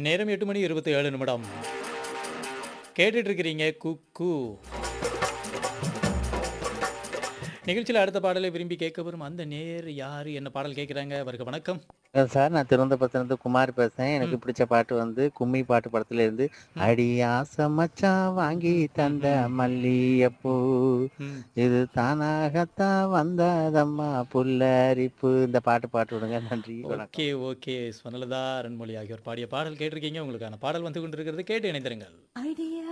நேரம் எட்டு மணி இருபத்தி ஏழு நிமிடம் கேட்டுட்டு இருக்கிறீங்க குக்கு நிகழ்ச்சியில் அடுத்த பாடலை விரும்பி கேட்க வரும் அந்த நேர் யார் என்ன பாடல் கேட்குறாங்க அவருக்கு வணக்கம் அஹ் சார் நான் திருவனந்தபுரத்துலேருந்து குமார் பேசுறேன் எனக்கு ம். பிடிச்ச பாட்டு வந்து கும்மி பாட்டு படத்துல இருந்து ம். அடி ஆசை மச்சான் வாங்கி தந்த மல்லியப்பூ ம். இது தானாகத்தான் வந்ததம்மா புல்லரிப்பு இந்த பாட்டு பாட்டு விடுங்க நன்றி வணக்கம் ஓகே ஓகே ஸ்வனலதா அருண்மொழி ஆகியோர் பாடிய பாடல் கேட்டிருக்கீங்க உங்களுக்கான பாடல் வந்து கொண்டிருக்கிறது கேட்டு இணைந்திருங்கள் ஐடியா